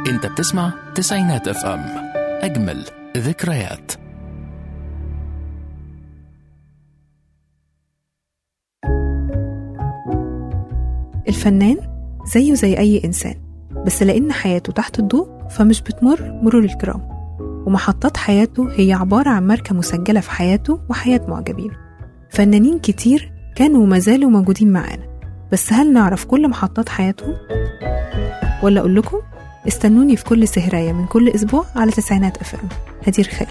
انت بتسمع تسعينات اف ام اجمل ذكريات الفنان زيه زي أي إنسان بس لأن حياته تحت الضوء فمش بتمر مرور الكرام ومحطات حياته هي عبارة عن ماركة مسجلة في حياته وحياة معجبين فنانين كتير كانوا وما زالوا موجودين معانا بس هل نعرف كل محطات حياتهم؟ ولا أقول لكم استنوني في كل سهراية من كل أسبوع على تسعينات أف أم هدير خالد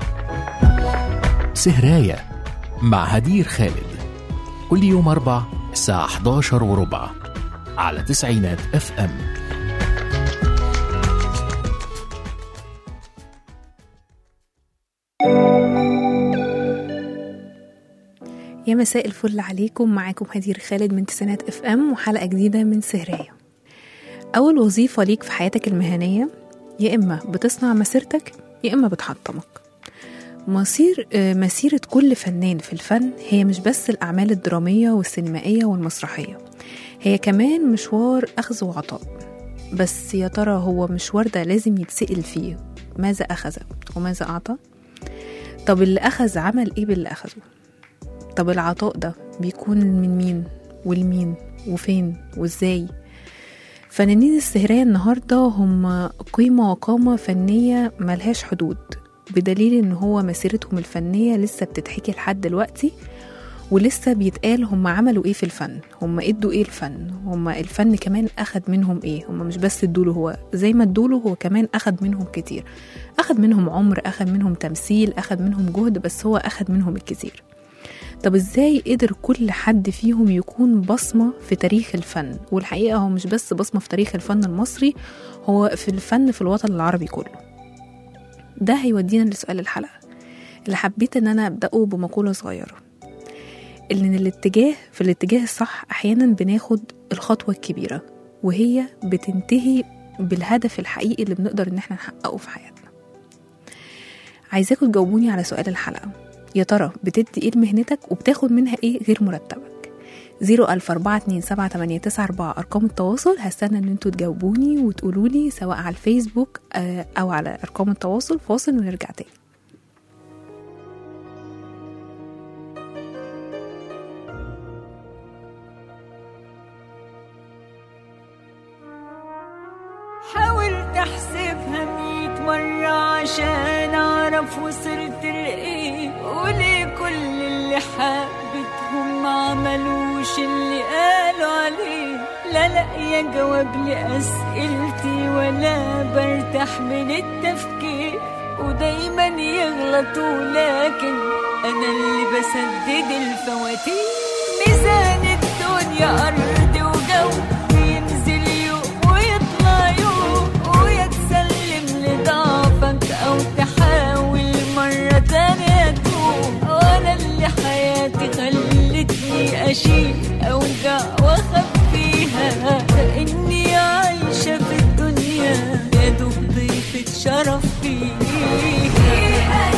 سهراية مع هدير خالد كل يوم أربع الساعة 11 وربع على تسعينات اف ام يا مساء الفل عليكم معاكم هدير خالد من تسعينات اف ام وحلقة جديدة من سهراية أول وظيفة ليك في حياتك المهنية يا إما بتصنع مسيرتك يا إما بتحطمك مصير آه، مسيرة كل فنان في الفن هي مش بس الأعمال الدرامية والسينمائية والمسرحية هي كمان مشوار أخذ وعطاء بس يا ترى هو مشوار ده لازم يتسأل فيه ماذا أخذ وماذا أعطى طب اللي أخذ عمل إيه باللي أخذه طب العطاء ده بيكون من مين والمين وفين وإزاي فنانين السهرية النهاردة هم قيمة وقامة فنية ملهاش حدود بدليل ان هو مسيرتهم الفنية لسه بتتحكي لحد دلوقتي ولسه بيتقال هم عملوا ايه في الفن هم ادوا ايه الفن هم الفن كمان اخد منهم ايه هم مش بس ادوله هو زي ما ادوله هو كمان اخد منهم كتير اخد منهم عمر اخد منهم تمثيل اخد منهم جهد بس هو اخد منهم الكتير طب ازاي قدر كل حد فيهم يكون بصمة في تاريخ الفن والحقيقة هو مش بس بصمة في تاريخ الفن المصري هو في الفن في الوطن العربي كله ده هيودينا لسؤال الحلقة اللي حبيت ان انا ابدأه بمقولة صغيرة ان الاتجاه في الاتجاه الصح احيانا بناخد الخطوة الكبيرة وهي بتنتهي بالهدف الحقيقي اللي بنقدر ان احنا نحققه في حياتنا عايزاكم تجاوبوني على سؤال الحلقة يا ترى بتدي ايه لمهنتك وبتاخد منها ايه غير مرتبك زيرو ألف أربعة اتنين سبعة تمانية تسعة أربعة أرقام التواصل هستنى إن انتوا تجاوبوني وتقولولي سواء على الفيسبوك آه، أو على أرقام التواصل فاصل ونرجع تاني حاولت احسبها ميت مرة عشان اعرف وصلت لايه وليه كل اللي حبتهم ما عملوش اللي قالوا عليه لا لاقية جواب لأسئلتي ولا برتاح من التفكير ودايما يغلطوا لكن انا اللي بسدد الفواتير ميزان الدنيا ارض وجو بينزل يوم ويطلع يوم ويا تسلم لضعفك او تحاول مرة تانية تقوم وانا اللي حياتي خلتني اشيل اوجع واخبيها لاني عايشة في الدنيا يا دوب ضيفة شرف فيها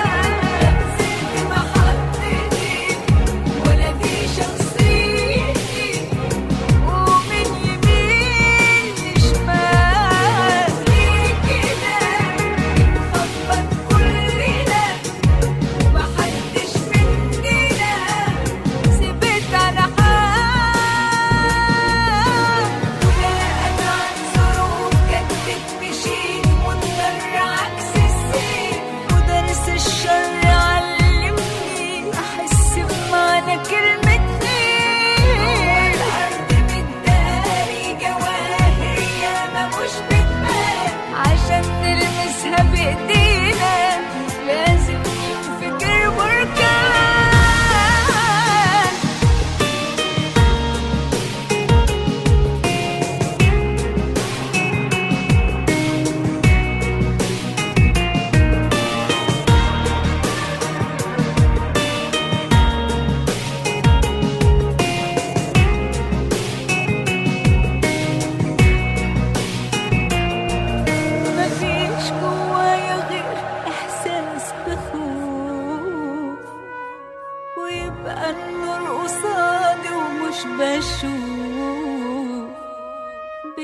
ولا في شخصيتي ومن يمين لشمال كده خطبك كلنا ومحدش مننا ثبت على حال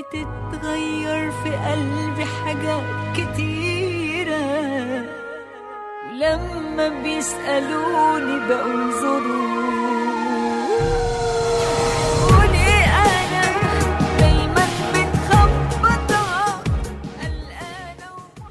بتتغير في قلبي حاجات كتيرة ولما بيسألوني بقول ظروف أنا دايما متخبطة قلقانة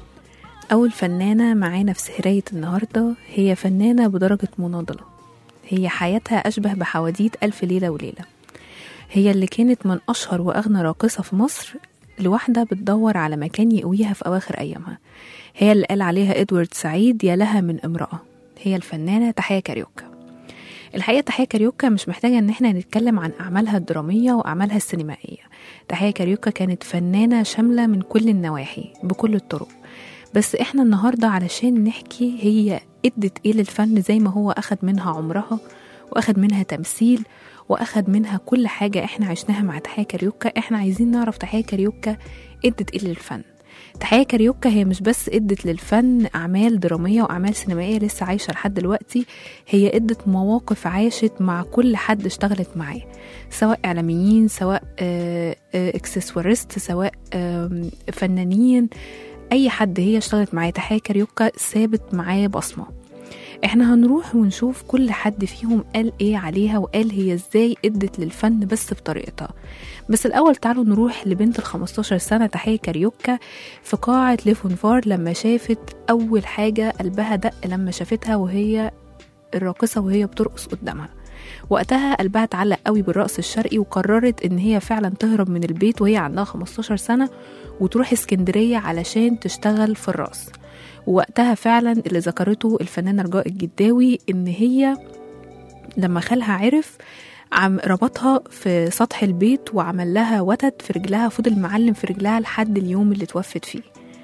أول فنانة معانا في سهرية النهاردة هي فنانة بدرجة مناضلة هي حياتها أشبه بحواديت ألف ليلة وليلة هي اللي كانت من أشهر وأغنى راقصة في مصر لواحدة بتدور على مكان يقويها في أواخر أيامها هي اللي قال عليها إدوارد سعيد يا لها من امرأة هي الفنانة تحية كاريوكا الحقيقة تحية كاريوكا مش محتاجة إن احنا نتكلم عن أعمالها الدرامية وأعمالها السينمائية تحية كاريوكا كانت فنانة شاملة من كل النواحي بكل الطرق بس احنا النهاردة علشان نحكي هي ادت ايه للفن زي ما هو اخد منها عمرها واخد منها تمثيل واخد منها كل حاجة احنا عشناها مع تحية كاريوكا احنا عايزين نعرف تحية كاريوكا ادت ايه للفن تحية كاريوكا هي مش بس ادت للفن اعمال درامية واعمال سينمائية لسه عايشة لحد دلوقتي هي ادت مواقف عاشت مع كل حد اشتغلت معاه سواء اعلاميين سواء آه، آه، اكسسوارست سواء آم، فنانين اي حد هي اشتغلت معاه تحية كاريوكا سابت معاه بصمة احنا هنروح ونشوف كل حد فيهم قال ايه عليها وقال هي ازاي ادت للفن بس بطريقتها بس الاول تعالوا نروح لبنت ال 15 سنة تحية كاريوكا في قاعة ليفونفار لما شافت اول حاجة قلبها دق لما شافتها وهي الراقصة وهي بترقص قدامها وقتها قلبها اتعلق قوي بالرقص الشرقي وقررت ان هي فعلا تهرب من البيت وهي عندها 15 سنة وتروح اسكندرية علشان تشتغل في الرقص ووقتها فعلا اللي ذكرته الفنانة رجاء الجداوي ان هي لما خالها عرف عم ربطها في سطح البيت وعمل لها وتد في رجلها فضل معلم في رجلها لحد اليوم اللي توفت فيه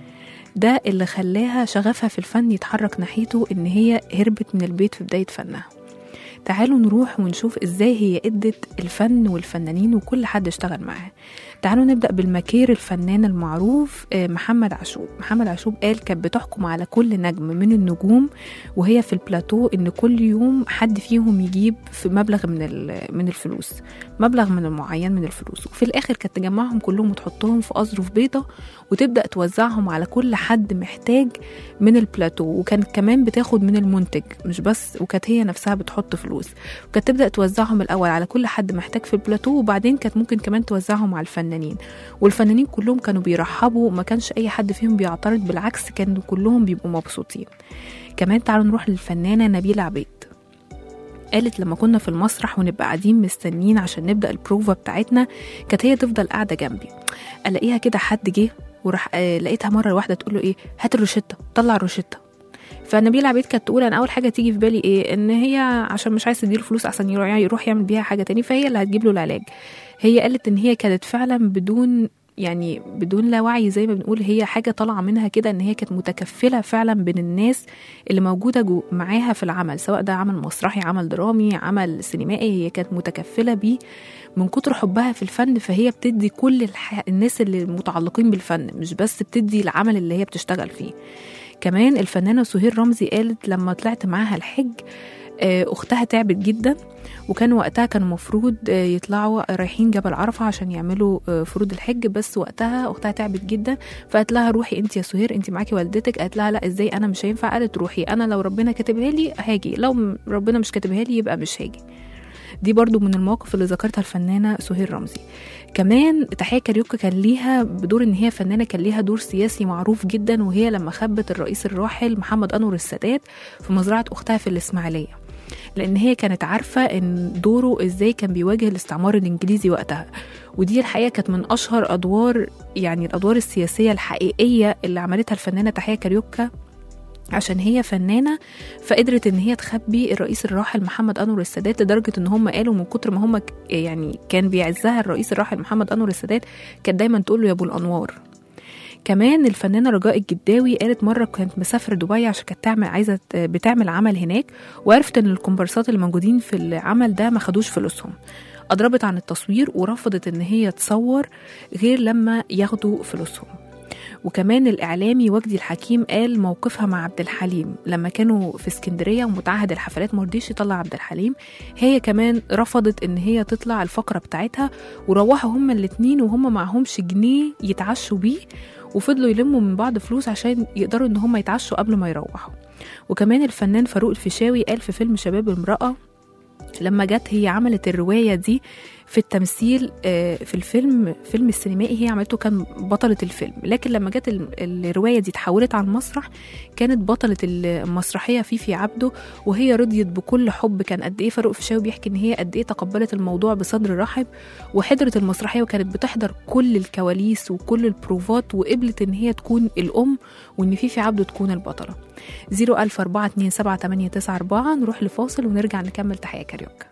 ده اللي خلاها شغفها في الفن يتحرك ناحيته ان هي هربت من البيت في بداية فنها تعالوا نروح ونشوف ازاي هي ادت الفن والفنانين وكل حد اشتغل معاها تعالوا نبدأ بالمكير الفنان المعروف آه، محمد عاشوب محمد عاشوب قال كانت بتحكم على كل نجم من النجوم وهي في البلاتو ان كل يوم حد فيهم يجيب في مبلغ من ال- من الفلوس مبلغ من المعين من الفلوس وفي الاخر كانت تجمعهم كلهم وتحطهم في اظرف بيضة وتبدأ توزعهم على كل حد محتاج من البلاتو وكانت كمان بتاخد من المنتج مش بس وكانت هي نفسها بتحط فلوس وكانت تبدأ توزعهم الأول على كل حد محتاج في البلاتو وبعدين كانت ممكن كمان توزعهم على الفنانين والفنانين كلهم كانوا بيرحبوا وما كانش أي حد فيهم بيعترض بالعكس كانوا كلهم بيبقوا مبسوطين كمان تعالوا نروح للفنانة نبيلة عبيد قالت لما كنا في المسرح ونبقى قاعدين مستنيين عشان نبدأ البروفا بتاعتنا كانت هي تفضل قاعدة جنبي ألاقيها كده حد جه وراح آه، لقيتها مرة واحدة تقول له إيه هات الروشتة طلع الروشتة فنبيلة عبيد كانت تقول انا اول حاجه تيجي في بالي ايه ان هي عشان مش عايز تديله فلوس احسن يروح يروح يعمل بيها حاجه تاني فهي اللي هتجيب له العلاج هي قالت ان هي كانت فعلا بدون يعني بدون لا وعي زي ما بنقول هي حاجه طالعه منها كده ان هي كانت متكفله فعلا بين الناس اللي موجوده جو معاها في العمل سواء ده عمل مسرحي عمل درامي عمل سينمائي هي كانت متكفله بيه من كتر حبها في الفن فهي بتدي كل الح... الناس اللي متعلقين بالفن مش بس بتدي العمل اللي هي بتشتغل فيه كمان الفنانة سهير رمزي قالت لما طلعت معاها الحج آه، أختها تعبت جدا وكان وقتها كان المفروض آه، يطلعوا رايحين جبل عرفة عشان يعملوا آه، فروض الحج بس وقتها أختها تعبت جدا فقالت لها روحي انت يا سهير انت معاكي والدتك قالت لها لا ازاي انا مش هينفع قالت روحي انا لو ربنا كاتبها لي هاجي لو م- ربنا مش كاتبها لي يبقى مش هاجي دي برضو من المواقف اللي ذكرتها الفنانة سهير رمزي كمان تحية كاريوكا كان ليها بدور ان هي فنانة كان ليها دور سياسي معروف جدا وهي لما خبت الرئيس الراحل محمد انور السادات في مزرعة اختها في الاسماعيلية لان هي كانت عارفة ان دوره ازاي كان بيواجه الاستعمار الانجليزي وقتها ودي الحقيقة كانت من اشهر ادوار يعني الادوار السياسية الحقيقية اللي عملتها الفنانة تحية كاريوكا عشان هي فنانة فقدرت ان هي تخبي الرئيس الراحل محمد انور السادات لدرجة ان هم قالوا من كتر ما هم ك- يعني كان بيعزها الرئيس الراحل محمد انور السادات كانت دايما تقول له يا ابو الانوار كمان الفنانة رجاء الجداوي قالت مرة كانت مسافرة دبي عشان كانت تعمل عايزة ت- بتعمل عمل هناك وعرفت ان الكومبارسات اللي موجودين في العمل ده ما خدوش فلوسهم أضربت عن التصوير ورفضت ان هي تصور غير لما ياخدوا فلوسهم وكمان الإعلامي وجدي الحكيم قال موقفها مع عبد الحليم لما كانوا في اسكندرية ومتعهد الحفلات مرضيش يطلع عبد الحليم هي كمان رفضت إن هي تطلع الفقرة بتاعتها وروحوا هما الاتنين وهما معهمش جنيه يتعشوا بيه وفضلوا يلموا من بعض فلوس عشان يقدروا إن هما يتعشوا قبل ما يروحوا وكمان الفنان فاروق الفيشاوي قال في فيلم شباب امرأة لما جت هي عملت الرواية دي في التمثيل آه، في الفيلم فيلم السينمائي هي عملته كان بطلة الفيلم لكن لما جت ال- الرواية دي اتحولت على المسرح كانت بطلة المسرحية فيفي عبده وهي رضيت بكل حب كان قد ايه فاروق فيشاوي بيحكي ان هي قد ايه تقبلت الموضوع بصدر رحب وحضرت المسرحية وكانت بتحضر كل الكواليس وكل البروفات وقبلت ان هي تكون الأم وان فيفي عبده تكون البطلة 004278994 نروح لفاصل ونرجع نكمل تحية كاريوكا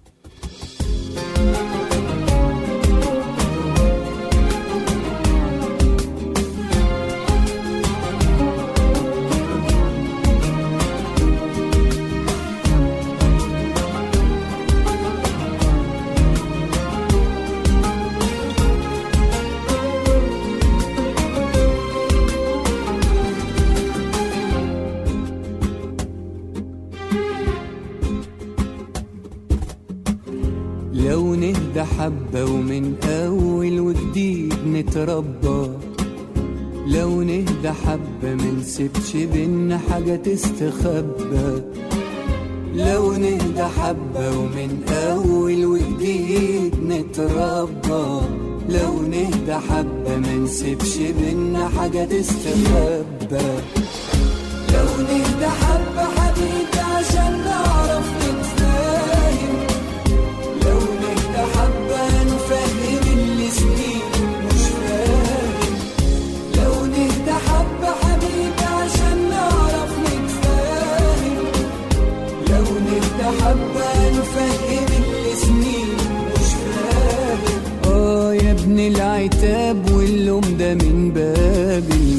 لو نهدى حبة ومن أول وجديد نتربى لو نهدى حبة منسيبش بينا حاجة تستخبى لو نهدى حبة ومن أول وجديد نتربى لو نهدى حبة منسيبش بينا حاجة تستخبى لو نهدى حبة حبيبي عشان نعرف نتفاهم لو نهدى حبة نفهم اللي سنين مش فاهم لو نهدى حبة حبيبي عشان نعرف نتفاهم لو نهدى حبة نفهم اللي سنين مش فاهم اه يا ابن العتاب واللوم ده من باب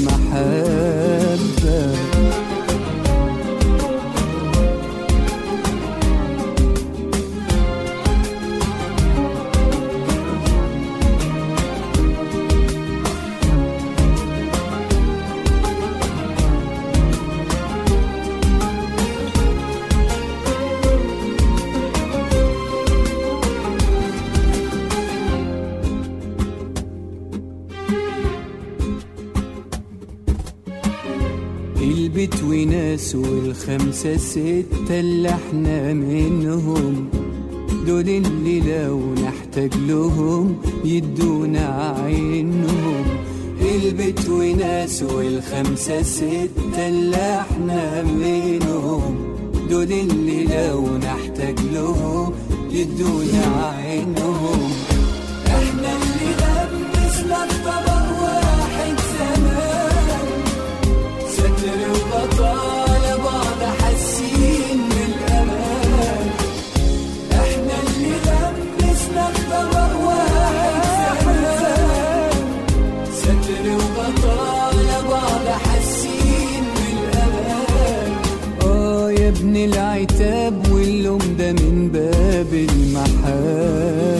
المحبه البيت وناس والخمسة ستة اللي احنا منهم دول اللي لو نحتاج لهم يدونا عينهم البيت وناس والخمسة ستة اللي احنا منهم دول اللي لو نحتاج لهم يدونا عينهم احنا اللي لبسنا الطبق واحد زمان ستر وبطالة بعض حاسين بالأمان احنا اللي لبسنا الطبق واحد زمان ستر وبطالة بعض حاسين بالأمان اه يا ابن العتاب واللوم ده من باب المحبة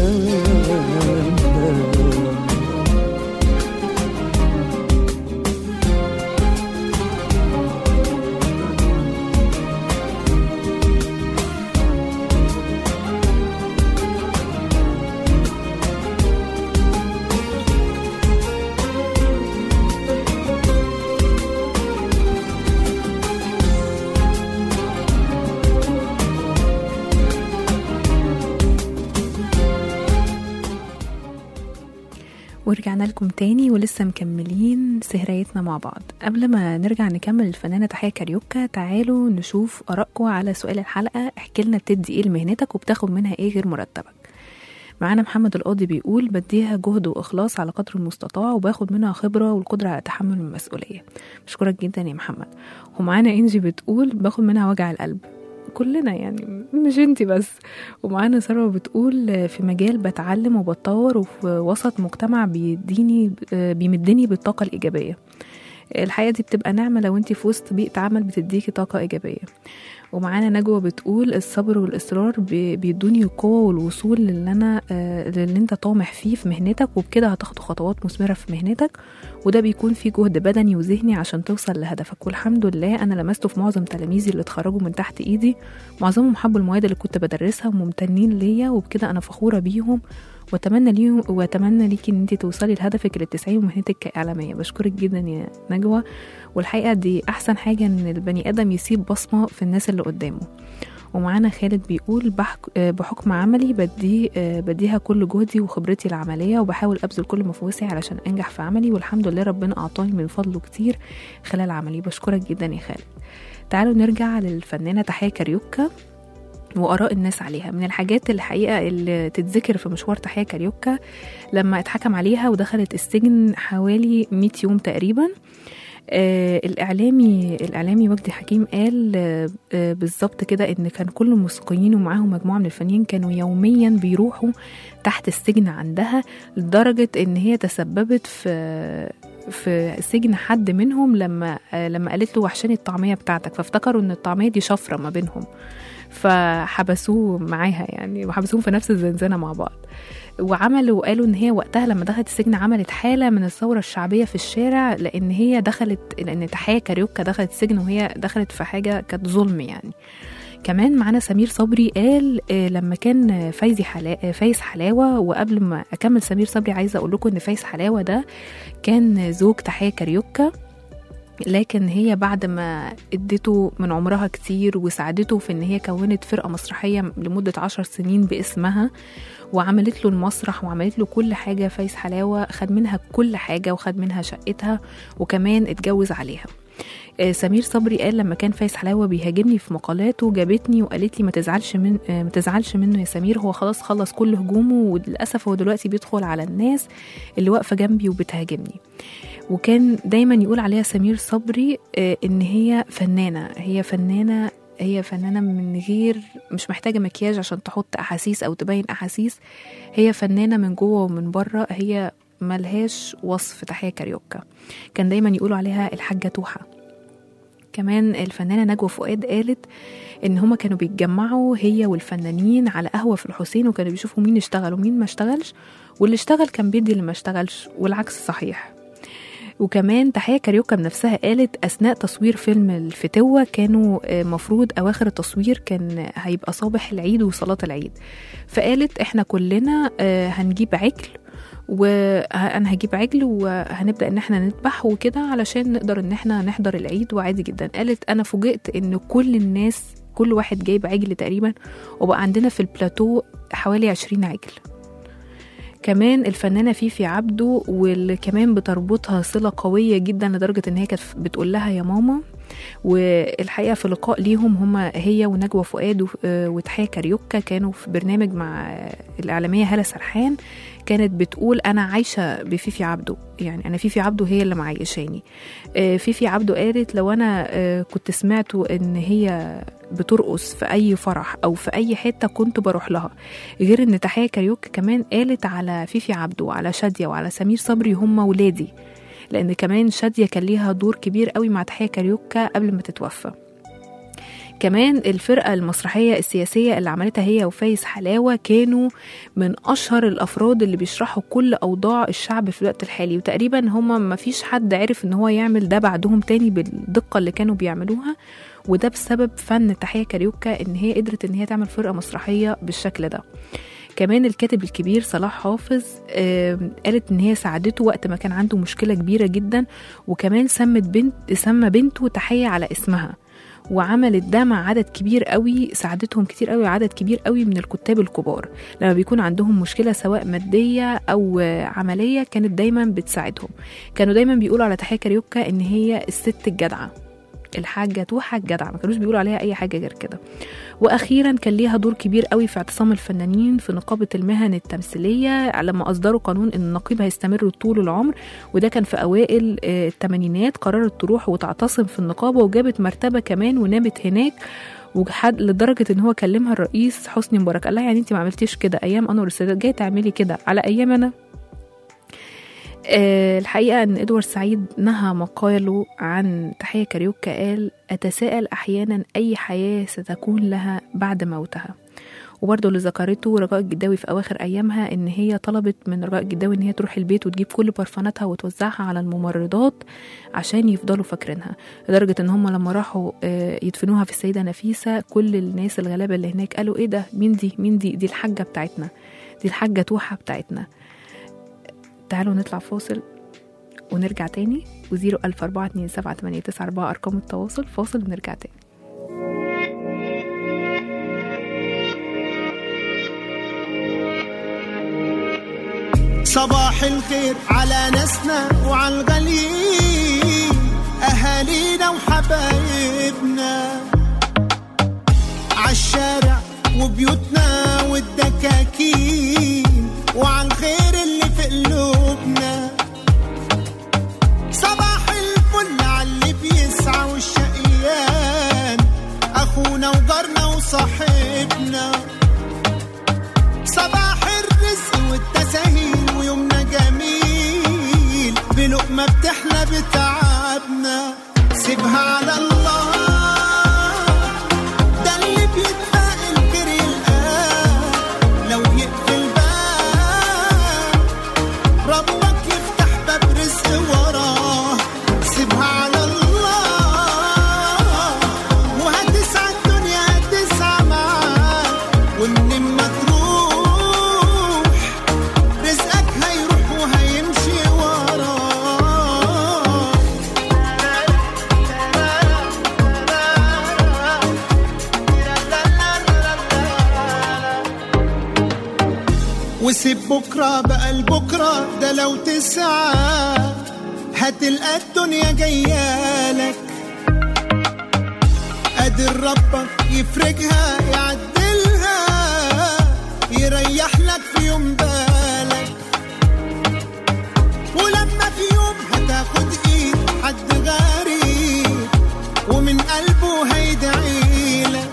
ورجعنا لكم تاني ولسه مكملين سهريتنا مع بعض قبل ما نرجع نكمل الفنانة تحية كاريوكا تعالوا نشوف آرائكم على سؤال الحلقة احكي لنا بتدي ايه لمهنتك وبتاخد منها ايه غير مرتبك معانا محمد القاضي بيقول بديها جهد وإخلاص على قدر المستطاع وباخد منها خبرة والقدرة على تحمل المسؤولية بشكرك جدا يا محمد ومعانا إنجي بتقول باخد منها وجع القلب كلنا يعني مش انتي بس ومعانا سارة بتقول في مجال بتعلم وبتطور وفي وسط مجتمع بيديني بيمدني بالطاقة الإيجابية الحقيقه دي بتبقى نعمه لو انت في وسط بيئه عمل بتديكي طاقه ايجابيه ومعانا نجوى بتقول الصبر والاصرار بي- بيدوني القوه والوصول للي انا آه، للي انت طامح فيه في مهنتك وبكده هتاخد خطوات مثمره في مهنتك وده بيكون فيه جهد بدني وذهني عشان توصل لهدفك والحمد لله انا لمسته في معظم تلاميذي اللي اتخرجوا من تحت ايدي معظمهم حبوا المواد اللي كنت بدرسها وممتنين ليا وبكده انا فخوره بيهم واتمنى ليهم واتمنى ليكي ان انت توصلي لهدفك اللي بتسعيه ومهنتك كاعلاميه بشكرك جدا يا نجوى والحقيقه دي احسن حاجه ان البني ادم يسيب بصمه في الناس اللي قدامه ومعانا خالد بيقول بحك آه، بحكم عملي بدي آه، بديها كل جهدي وخبرتي العمليه وبحاول ابذل كل ما في وسعي علشان انجح في عملي والحمد لله ربنا اعطاني من فضله كتير خلال عملي بشكرك جدا يا خالد تعالوا نرجع للفنانه تحيه كاريوكا واراء الناس عليها من الحاجات الحقيقه اللي تتذكر في مشوار تحيه كاريوكا لما اتحكم عليها ودخلت السجن حوالي 100 يوم تقريبا آه الاعلامي الاعلامي وجدي حكيم قال آه آه بالظبط كده ان كان كل الموسيقيين ومعاهم مجموعه من الفنانين كانوا يوميا بيروحوا تحت السجن عندها لدرجه ان هي تسببت في في سجن حد منهم لما آه لما قالت له وحشاني الطعميه بتاعتك فافتكروا ان الطعميه دي شفره ما بينهم فحبسوه معاها يعني وحبسوهم في نفس الزنزانه مع بعض وعملوا وقالوا ان هي وقتها لما دخلت السجن عملت حاله من الثوره الشعبيه في الشارع لان هي دخلت لان تحيه كاريوكا دخلت السجن وهي دخلت في حاجه كانت ظلم يعني كمان معانا سمير صبري قال آه، لما كان فايزي حلا... آه، فايز حلاوه وقبل ما اكمل سمير صبري عايزه اقول لكم ان فايز حلاوه ده كان زوج تحيه كاريوكا لكن هي بعد ما اديته من عمرها كتير وساعدته في ان هي كونت فرقه مسرحيه لمده عشر سنين باسمها وعملت له المسرح وعملت له كل حاجه فايز حلاوه خد منها كل حاجه وخد منها شقتها وكمان اتجوز عليها آه، سمير صبري قال لما كان فايز حلاوه بيهاجمني في مقالاته جابتني وقالت لي ما تزعلش من آه، ما تزعلش منه يا سمير هو خلاص خلص كل هجومه وللاسف هو دلوقتي بيدخل على الناس اللي واقفه جنبي وبتهاجمني وكان دايما يقول عليها سمير صبري آه، ان هي فنانه هي فنانه هي فنانه من غير مش محتاجه مكياج عشان تحط احاسيس او تبين احاسيس هي فنانه من جوه ومن بره هي ملهاش وصف تحيه كاريوكا كان دايما يقولوا عليها الحاجه توحه كمان الفنانة نجوى فؤاد قالت إن هما كانوا بيتجمعوا هي والفنانين على قهوة في الحسين وكانوا بيشوفوا مين اشتغل ومين ما اشتغلش واللي اشتغل كان بيدي اللي ما اشتغلش والعكس صحيح وكمان تحية كاريوكا بنفسها قالت أثناء تصوير فيلم الفتوة كانوا آه، مفروض أواخر التصوير كان هيبقى صباح العيد وصلاة العيد فقالت إحنا كلنا آه، هنجيب عجل وانا هجيب عجل وهنبدا ان احنا نذبح وكده علشان نقدر ان احنا نحضر العيد وعادي جدا قالت انا فوجئت ان كل الناس كل واحد جايب عجل تقريبا وبقى عندنا في البلاتو حوالي عشرين عجل كمان الفنانة فيفي عبده واللي كمان بتربطها صلة قوية جدا لدرجة ان هي كانت بتقول لها يا ماما والحقيقة في لقاء ليهم هما هي ونجوى فؤاد و- آه، وتحية كاريوكا كانوا في برنامج مع الإعلامية هالة سرحان كانت بتقول أنا عايشة بفيفي عبده يعني أنا فيفي عبده هي اللي معيشاني آه، فيفي عبده قالت لو أنا آه، كنت سمعته إن هي بترقص في أي فرح أو في أي حتة كنت بروح لها غير إن تحية كاريوكا كمان قالت على فيفي عبده وعلى شادية وعلى سمير صبري هم ولادي لان كمان شاديه كان ليها دور كبير قوي مع تحيه كاريوكا قبل ما تتوفى كمان الفرقة المسرحية السياسية اللي عملتها هي وفايز حلاوة كانوا من أشهر الأفراد اللي بيشرحوا كل أوضاع الشعب في الوقت الحالي وتقريبا هما ما فيش حد عرف إن هو يعمل ده بعدهم تاني بالدقة اللي كانوا بيعملوها وده بسبب فن تحية كاريوكا إن هي قدرت إن هي تعمل فرقة مسرحية بالشكل ده كمان الكاتب الكبير صلاح حافظ آم، قالت ان هي ساعدته وقت ما كان عنده مشكله كبيره جدا وكمان سمت بنت سمى بنته تحيه على اسمها وعملت ده مع عدد كبير قوي ساعدتهم كتير قوي عدد كبير قوي من الكتاب الكبار لما بيكون عندهم مشكله سواء ماديه او آه، عمليه كانت دايما بتساعدهم كانوا دايما بيقولوا على تحيه كاريوكا ان هي الست الجدعه الحاجه توحه الجدعه ما كانوش بيقولوا عليها اي حاجه غير كده واخيرا كان ليها دور كبير قوي في اعتصام الفنانين في نقابه المهن التمثيليه لما اصدروا قانون ان النقيب هيستمر طول العمر وده كان في اوائل آه، الثمانينات قررت تروح وتعتصم في النقابه وجابت مرتبه كمان ونامت هناك وحد لدرجه ان هو كلمها الرئيس حسني مبارك قال لها يعني انت ما عملتيش كده ايام انور السادات جايه تعملي كده على ايام انا آه، الحقيقة أن إدوارد سعيد نهى مقاله عن تحية كاريوكا قال أتساءل أحيانا أي حياة ستكون لها بعد موتها وبرضه اللي ذكرته رجاء الجداوي في أواخر أيامها إن هي طلبت من رجاء الجداوي إن هي تروح البيت وتجيب كل برفاناتها وتوزعها على الممرضات عشان يفضلوا فاكرينها لدرجة إن هم لما راحوا آه، يدفنوها في السيدة نفيسة كل الناس الغلابة اللي هناك قالوا إيه ده مين دي مين دي دي الحاجة بتاعتنا دي الحاجة توحة بتاعتنا تعالوا نطلع فاصل ونرجع تاني وزيرو ألف أربعة اتنين سبعة تمانية تسعة أربعة أرقام التواصل فاصل ونرجع تاني صباح الخير على ناسنا وعلى الغاليين أهالينا وحبايبنا عالشارع وبيوتنا والدكاكين وعلى الخير اللي في قلوبنا صباح الفل على اللي بيسعى والشقيان أخونا وجارنا وصاحبنا صباح الرزق والتساهيل ويومنا جميل بلقمة بتحلى بتعبنا سيبها على الله ده اللي بيتفائل خير يلقاه لو يقفل باب ربك يفتح باب رزق وراه سيبها على الله وهتسعى الدنيا هتسعى معاك ومن ما تروح رزقك هيروح وهيمشي وراك وسيب بكرة بقى لبكرة ده لو تسعى هتلقى الدنيا جايالك قادر ربك يفرجها يعدلها يريح لك في يوم بالك ولما في يوم هتاخد ايد حد غريب ومن قلبه هيدعيلك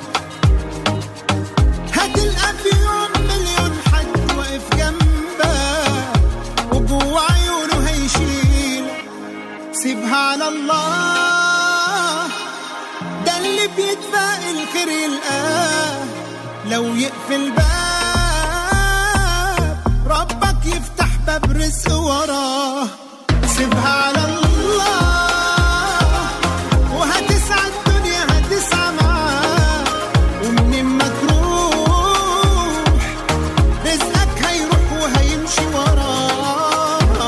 هتلقى في يوم مليون حد واقف جنبك وجوه عيونه هيشيلك سيبها على الله ده اللي بيتفائل خير يلقاه لو يقفل باب ربك يفتح باب رزق وراه سيبها على الله وهتسعى الدنيا هتسعى معاه ومن ما تروح رزقك هيروح وهيمشي وراك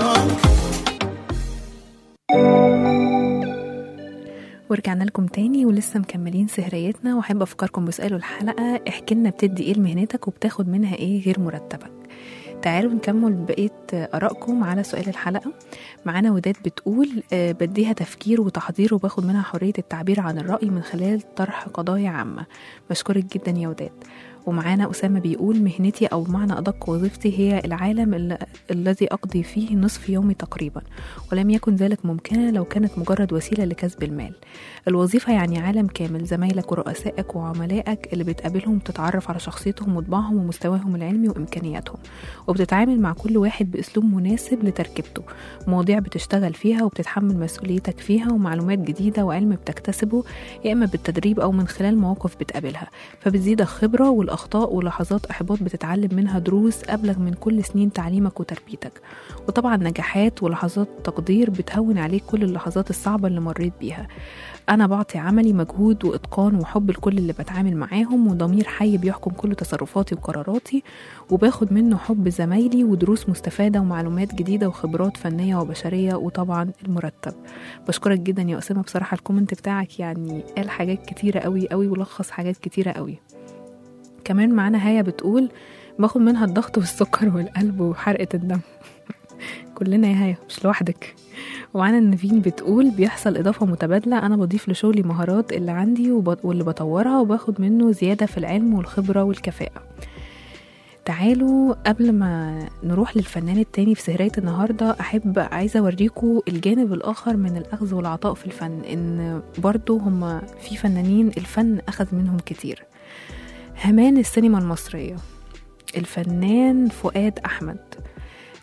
ورجعنا لكم تاني ولسه مكملين سهريتنا واحب افكركم بسؤال الحلقه احكي لنا بتدي ايه لمهنتك وبتاخد منها ايه غير مرتبك تعالوا نكمل بقية آرائكم على سؤال الحلقة معانا وداد بتقول آه، بديها تفكير وتحضير وباخد منها حرية التعبير عن الرأي من خلال طرح قضايا عامة بشكرك جدا يا وداد ومعانا أسامة بيقول مهنتي أو بمعنى أدق وظيفتي هي العالم ال- الذي أقضي فيه نصف يومي تقريبا ولم يكن ذلك ممكنا لو كانت مجرد وسيلة لكسب المال الوظيفة يعني عالم كامل زمايلك ورؤسائك وعملائك اللي بتقابلهم تتعرف على شخصيتهم وطباعهم ومستواهم العلمي وإمكانياتهم وبتتعامل مع كل واحد بأسلوب مناسب لتركيبته مواضيع بتشتغل فيها وبتتحمل مسؤوليتك فيها ومعلومات جديدة وعلم بتكتسبه يا إما بالتدريب أو من خلال مواقف بتقابلها فبتزيدك خبرة والأخطاء ولحظات إحباط بتتعلم منها دروس أبلغ من كل سنين تعليمك وتربيتك وطبعا نجاحات ولحظات تقدير بتهون عليك كل اللحظات الصعبة اللي مريت بيها أنا بعطي عملي مجهود وإتقان وحب لكل اللي بتعامل معاهم وضمير حي بيحكم كل تصرفاتي وقراراتي وباخد منه حب زمايلي ودروس مستفادة ومعلومات جديدة وخبرات فنية وبشرية وطبعا المرتب بشكرك جدا يا أسامة بصراحة الكومنت بتاعك يعني قال حاجات كتيرة قوي قوي ولخص حاجات كتيرة قوي كمان معانا هيا بتقول باخد منها الضغط والسكر والقلب وحرقة الدم كلنا يا هيا مش لوحدك ومعانا نيفين بتقول بيحصل إضافة متبادلة أنا بضيف لشغلي مهارات اللي عندي وب- واللي بطورها وباخد منه زيادة في العلم والخبرة والكفاءة تعالوا قبل ما نروح للفنان التاني في سهرية النهاردة أحب عايزة أوريكم الجانب الآخر من الأخذ والعطاء في الفن إن برضو هما في فنانين الفن أخذ منهم كتير همان السينما المصرية الفنان فؤاد أحمد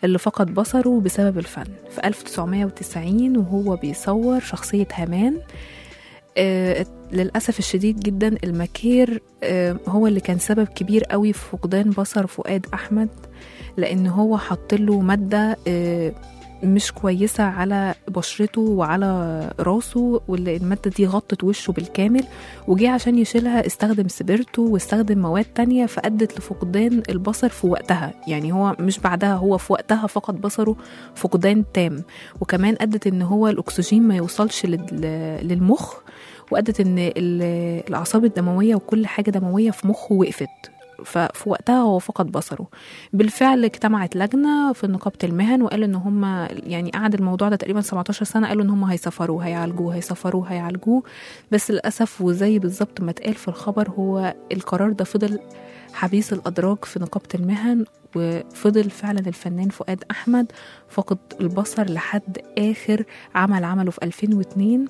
اللي فقد بصره بسبب الفن في 1990 وهو بيصور شخصية هامان آه، للأسف الشديد جدا المكير آه، هو اللي كان سبب كبير قوي في فقدان بصر فؤاد أحمد لأن هو حط له مادة آه، مش كويسة على بشرته وعلى راسه واللي المادة دي غطت وشه بالكامل وجي عشان يشيلها استخدم سبيرتو واستخدم مواد تانية فأدت لفقدان البصر في وقتها يعني هو مش بعدها هو في وقتها فقد بصره فقدان تام وكمان أدت إن هو الأكسجين ما يوصلش لل- للمخ وأدت إن ال- الأعصاب الدموية وكل حاجة دموية في مخه وقفت ففي وقتها هو فقد بصره بالفعل اجتمعت لجنه في نقابه المهن وقالوا ان هم يعني قعد الموضوع ده تقريبا 17 سنه قالوا ان هم هيسافروه هيعالجوه هيسافروه هيعالجوه بس للاسف وزي بالظبط ما اتقال في الخبر هو القرار ده فضل حبيس الادراج في نقابه المهن وفضل فعلا الفنان فؤاد احمد فقد البصر لحد اخر عمل عمله في 2002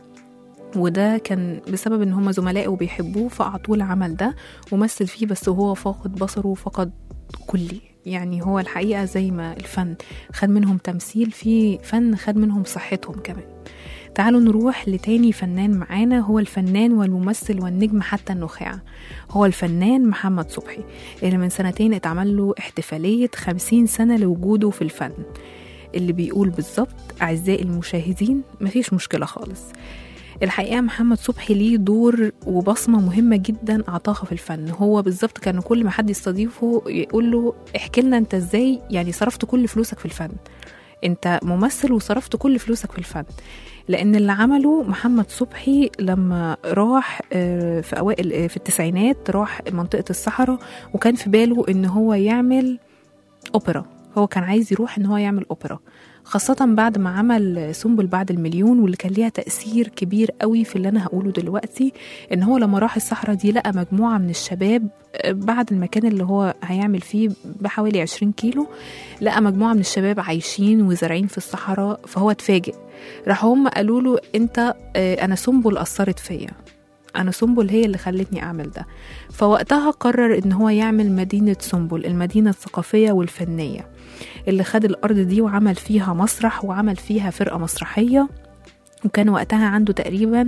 وده كان بسبب ان هم زملائه بيحبوه فاعطوه العمل ده ومثل فيه بس وهو فاقد بصره فقد كلي يعني هو الحقيقة زي ما الفن خد منهم تمثيل في فن خد منهم صحتهم كمان تعالوا نروح لتاني فنان معانا هو الفنان والممثل والنجم حتى النخاع هو الفنان محمد صبحي اللي من سنتين اتعمل له احتفالية خمسين سنة لوجوده في الفن اللي بيقول بالظبط أعزائي المشاهدين مفيش مشكلة خالص الحقيقة محمد صبحي ليه دور وبصمة مهمة جدا أعطاها في الفن هو بالظبط كان كل ما حد يستضيفه يقول له احكي لنا انت ازاي يعني صرفت كل فلوسك في الفن انت ممثل وصرفت كل فلوسك في الفن لان اللي عمله محمد صبحي لما راح آه، في اوائل آه، في التسعينات راح منطقة الصحراء وكان في باله ان هو يعمل اوبرا هو كان عايز يروح ان هو يعمل اوبرا خاصة بعد ما عمل سنبل بعد المليون واللي كان ليها تأثير كبير قوي في اللي أنا هقوله دلوقتي إن هو لما راح الصحراء دي لقى مجموعة من الشباب آه، بعد المكان اللي هو هيعمل فيه بحوالي 20 كيلو لقى مجموعة من الشباب عايشين وزارعين في الصحراء فهو اتفاجئ راح هم قالوا له أنت آه، أنا سنبل أثرت فيا أنا سنبل هي اللي خلتني أعمل ده فوقتها قرر إن هو يعمل مدينة سنبل المدينة الثقافية والفنية اللي خد الأرض دي وعمل فيها مسرح وعمل فيها فرقة مسرحية وكان وقتها عنده تقريبا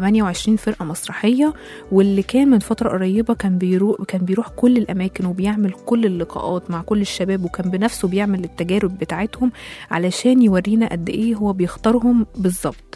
28 فرقة مسرحية واللي كان من فترة قريبة كان بيروح كان بيروح كل الأماكن وبيعمل كل اللقاءات مع كل الشباب وكان بنفسه بيعمل التجارب بتاعتهم علشان يورينا قد إيه هو بيختارهم بالظبط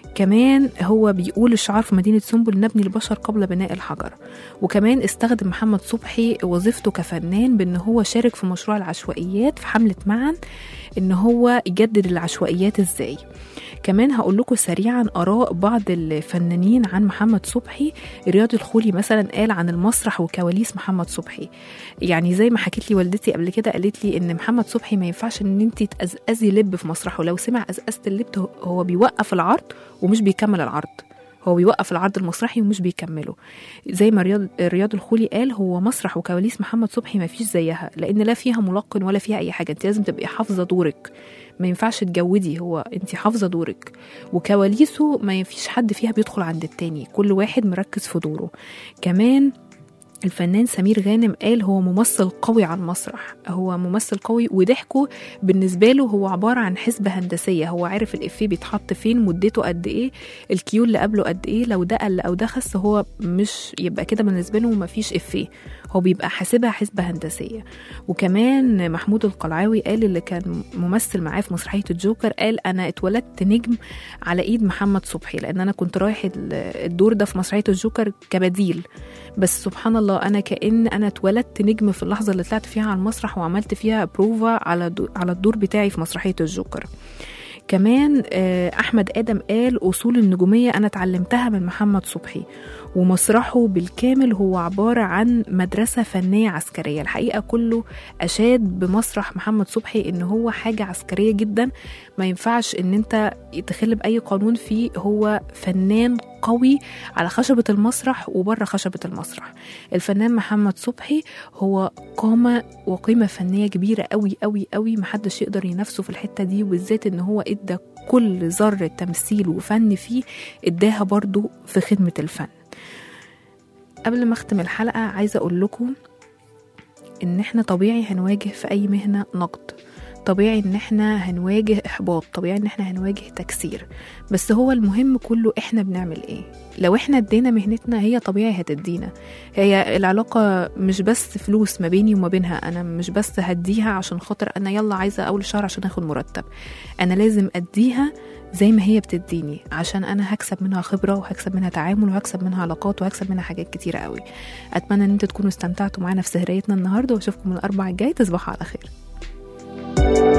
كمان هو بيقول الشعار في مدينة سنبل نبني البشر قبل بناء الحجر وكمان استخدم محمد صبحي وظيفته كفنان بأن هو شارك في مشروع العشوائيات في حملة معا ان هو يجدد العشوائيات ازاي كمان هقول لكم سريعا اراء بعض الفنانين عن محمد صبحي رياض الخولي مثلا قال عن المسرح وكواليس محمد صبحي يعني زي ما حكيت لي والدتي قبل كده قالت لي ان محمد صبحي ما ينفعش ان انت تقزقزي لب في مسرحه لو سمع قزقزه اللب هو بيوقف العرض ومش بيكمل العرض هو بيوقف العرض المسرحي ومش بيكمله زي ما رياض رياض الخولي قال هو مسرح وكواليس محمد صبحي ما فيش زيها لان لا فيها ملقن ولا فيها اي حاجه انت لازم تبقي حافظه دورك ما ينفعش تجودي هو انت حافظه دورك وكواليسه ما فيش حد فيها بيدخل عند التاني كل واحد مركز في دوره كمان الفنان سمير غانم قال هو ممثل قوي على المسرح هو ممثل قوي وضحكه بالنسبة له هو عبارة عن حسبة هندسية هو عارف الإفيه بيتحط فين مدته قد إيه الكيو اللي قبله قد إيه لو ده قل أو ده خس هو مش يبقى كده بالنسبة له مفيش إفيه هو بيبقى حاسبها حسبة هندسية وكمان محمود القلعاوي قال اللي كان ممثل معاه في مسرحية الجوكر قال أنا اتولدت نجم على إيد محمد صبحي لأن أنا كنت رايح الدور ده في مسرحية الجوكر كبديل بس سبحان الله انا كان انا اتولدت نجم في اللحظه اللي طلعت فيها على المسرح وعملت فيها بروفا على دو على الدور بتاعي في مسرحيه الجوكر كمان احمد ادم قال اصول النجوميه انا اتعلمتها من محمد صبحي ومسرحه بالكامل هو عباره عن مدرسه فنيه عسكريه الحقيقه كله اشاد بمسرح محمد صبحي ان هو حاجه عسكريه جدا ما ينفعش ان انت تخل باي قانون فيه هو فنان قوي على خشبة المسرح وبره خشبة المسرح الفنان محمد صبحي هو قامة وقيمة فنية كبيرة قوي قوي قوي محدش يقدر ينافسه في الحتة دي وبالذات ان هو ادى كل ذرة تمثيل وفن فيه اداها برضو في خدمة الفن قبل ما اختم الحلقة عايزة اقول لكم ان احنا طبيعي هنواجه في اي مهنة نقد طبيعي ان احنا هنواجه احباط طبيعي ان احنا هنواجه تكسير بس هو المهم كله احنا بنعمل ايه لو احنا ادينا مهنتنا هي طبيعي هتدينا هي العلاقة مش بس فلوس ما بيني وما بينها انا مش بس هديها عشان خاطر انا يلا عايزة اول الشهر عشان اخد مرتب انا لازم اديها زي ما هي بتديني عشان انا هكسب منها خبرة وهكسب منها تعامل وهكسب منها علاقات وهكسب منها حاجات كتيرة قوي اتمنى ان انتوا تكونوا استمتعتوا معانا في سهريتنا النهارده واشوفكم الاربع الجاي تصبحوا على خير